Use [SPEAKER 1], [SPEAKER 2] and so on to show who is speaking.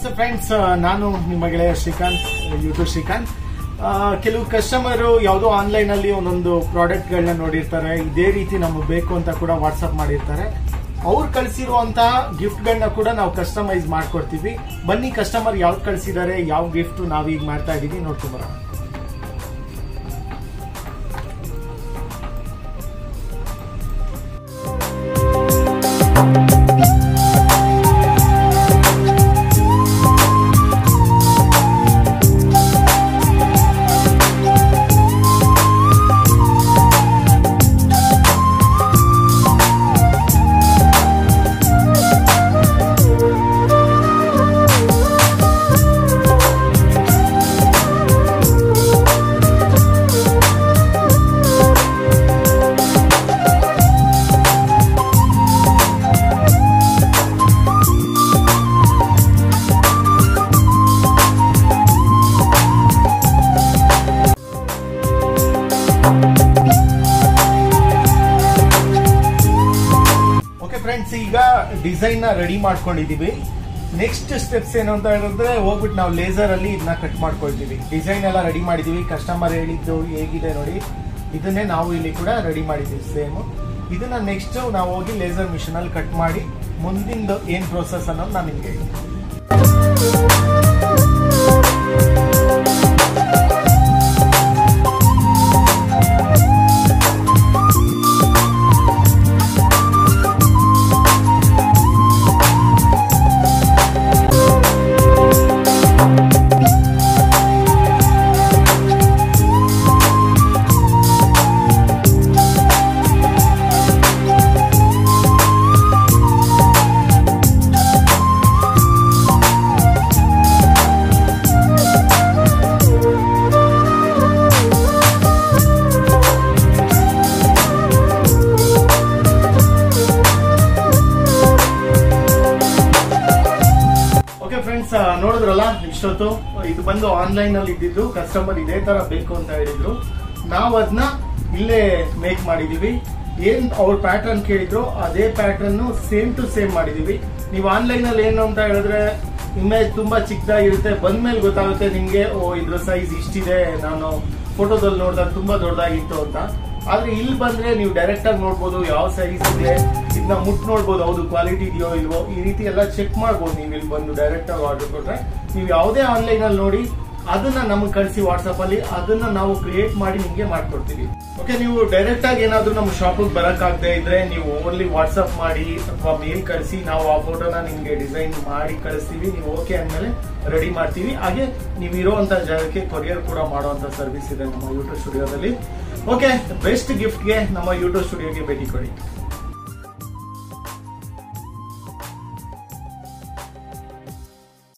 [SPEAKER 1] ನಮಸ್ತೆ ಫ್ರೆಂಡ್ಸ್ ನಾನು ನಿಮ್ಮ ಗೆಳೆಯ ಶ್ರೀಕಾಂತ್ ಯೂಟ್ಯೂಬ್ ಶ್ರೀಕಾಂತ್ ಆ, ಕೆಲವು ಕಸ್ಟಮರ್ ಯಾವುದೋ ಆನ್ಲೈನ್ ಅಲ್ಲಿ ಒಂದೊಂದು ಪ್ರಾಡಕ್ಟ್ ಗಳನ್ನ ನೋಡಿರ್ತಾರೆ ಇದೇ ರೀತಿ ನಮಗೆ ಬೇಕು ಅಂತ ಕೂಡ ವಾಟ್ಸ್ಆಪ್ ಮಾಡಿರ್ತಾರೆ ಅವ್ರು ಕಳಿಸಿರುವಂತಹ ಗಿಫ್ಟ್ ಗಳನ್ನ ಕೂಡ ನಾವು ಕಸ್ಟಮೈಸ್ ಮಾಡ್ಕೊಡ್ತೀವಿ ಬನ್ನಿ ಕಸ್ಟಮರ್ ಯಾವ್ದು ಕಳಿಸಿದ್ದಾರೆ ಯಾವ ಗಿಫ್ಟ್ ನಾವೀಗ ಮಾಡ್ತಾ ಇದೀವಿ ನೋಡ್ಕೊಂಬರೋಣ ಓಕೆ ಫ್ರೆಂಡ್ಸ್ ಈಗ ಡಿಸೈನ್ ನ ರೆಡಿ ಮಾಡ್ಕೊಂಡಿದೀವಿ ನೆಕ್ಸ್ಟ್ ಸ್ಟೆಪ್ಸ್ ಏನು ಅಂತ ಹೇಳಿದ್ರೆ ಹೋಗ್ಬಿಟ್ಟು ನಾವು ಲೇಸರ್ ಅಲ್ಲಿ ಇದನ್ನ ಕಟ್ ಮಾಡ್ಕೊಳ್ತೀವಿ ಡಿಸೈನ್ ಎಲ್ಲ ರೆಡಿ ಮಾಡಿದೀವಿ ಕಸ್ಟಮರ್ ಹೇಳಿದ್ದು ಹೇಗಿದೆ ನೋಡಿ ಇದನ್ನೇ ನಾವು ಇಲ್ಲಿ ಕೂಡ ರೆಡಿ ಮಾಡಿದೀವಿ ಸೇಮ್ ಇದನ್ನ ನೆಕ್ಸ್ಟ್ ನಾವು ಹೋಗಿ ಲೇಸರ್ ಮಿಷನ್ ಅಲ್ಲಿ ಕಟ್ ಮಾಡಿ ಮುಂದಿಂದು ಏನ್ ಪ್ರೋಸೆಸ್ ಅನ್ನೋದು ನಾನು ನಿಮ್ಗೆ ಹೇಳ್ತೀನಿ ಓಕೆ ಫ್ರೆಂಡ್ಸ್ ನೋಡಿದ್ರಲ್ಲ ಇಷ್ಟೊತ್ತು ಇದು ಬಂದು ಆನ್ಲೈನ್ ಅಲ್ಲಿ ಇದ್ದಿದ್ದು ಕಸ್ಟಮರ್ ಇದೇ ತರ ಬೇಕು ಅಂತ ಹೇಳಿದ್ರು ನಾವು ಅದನ್ನ ಇಲ್ಲೇ ಮೇಕ್ ಮಾಡಿದೀವಿ ಏನ್ ಅವ್ರ ಪ್ಯಾಟರ್ನ್ ಕೇಳಿದ್ರು ಅದೇ ಪ್ಯಾಟರ್ನ್ ಸೇಮ್ ಟು ಸೇಮ್ ಮಾಡಿದೀವಿ ನೀವು ಆನ್ಲೈನ್ ಅಲ್ಲಿ ಏನು ಅಂತ ಹೇಳಿದ್ರೆ ಇಮೇಜ್ ತುಂಬಾ ಚಿಕ್ಕದಾಗಿರುತ್ತೆ ಬಂದ್ಮೇಲೆ ಗೊತ್ತಾಗುತ್ತೆ ನಿಮ್ಗೆ ಓ ಇದ್ರ ಸೈಜ್ ಇಷ್ಟಿದೆ ನಾನು ಫೋಟೋದಲ್ಲಿ ನೋಡಿದಾಗ ತುಂಬಾ ದೊಡ್ಡದಾಗಿತ್ತು ಅಂತ ಆದ್ರೆ ಇಲ್ಲಿ ಬಂದ್ರೆ ನೀವು ಡೈರೆಕ್ಟ್ ಆಗಿ ನೋಡ್ಬೋದು ಯಾವ ಸೈಜ್ ಇದೆ ಇದನ್ನ ಮುಟ್ ನೋಡ್ಬೋದು ಹೌದು ಕ್ವಾಲಿಟಿ ಇದೆಯೋ ಇಲ್ವೋ ಈ ರೀತಿ ಎಲ್ಲ ಚೆಕ್ ಮಾಡ್ಬೋದು ನೀವು ಇಲ್ಲಿ ಬಂದು ಡೈರೆಕ್ಟ್ ಆಗಿ ಆರ್ಡರ್ ಕೊಟ್ರೆ ನೀವು ಯಾವುದೇ ಆನ್ಲೈನ್ ಅಲ್ಲಿ ನೋಡಿ ಅದನ್ನ ನಮಗೆ ಕಳಿಸಿ ವಾಟ್ಸ್ಆಪ್ ಅಲ್ಲಿ ಅದನ್ನ ನಾವು ಕ್ರಿಯೇಟ್ ಮಾಡಿ ನಿಮ್ಗೆ ಮಾಡ್ಕೊಡ್ತೀವಿ ಓಕೆ ನೀವು ಡೈರೆಕ್ಟ್ ಆಗಿ ಏನಾದ್ರೂ ನಮ್ಮ ಶಾಪಿಗೆ ಬರಕ್ಕಾಗದೆ ಇದ್ರೆ ನೀವು ಓನ್ಲಿ ವಾಟ್ಸ್ಆಪ್ ಮಾಡಿ ಅಥವಾ ಮೇಲ್ ಕಳಿಸಿ ನಾವು ಆ ಫೋಟೋನ ನಿಮ್ಗೆ ಡಿಸೈನ್ ಮಾಡಿ ಕಳಿಸ್ತೀವಿ ನೀವು ಓಕೆ ಅಂದ್ಮೇಲೆ ರೆಡಿ ಮಾಡ್ತೀವಿ ಹಾಗೆ ನೀವು ಇರುವಂತ ಜಾಗಕ್ಕೆ ಕೊರಿಯರ್ ಕೂಡ ಮಾಡುವಂತ ಸರ್ವಿಸ್ ಇದೆ ನಮ್ಮ ಯೂಟ್ಯೂಬ್ ಸ್ಟುಡಿಯೋದಲ್ಲಿ ಓಕೆ ಬೆಸ್ಟ್ ಗಿಫ್ಟ್ಗೆ ನಮ್ಮ ಯೂಟ್ಯೂಬ್ ಸ್ಟುಡಿಯೋಗೆ ಭೇಟಿ ಕೊಡಿ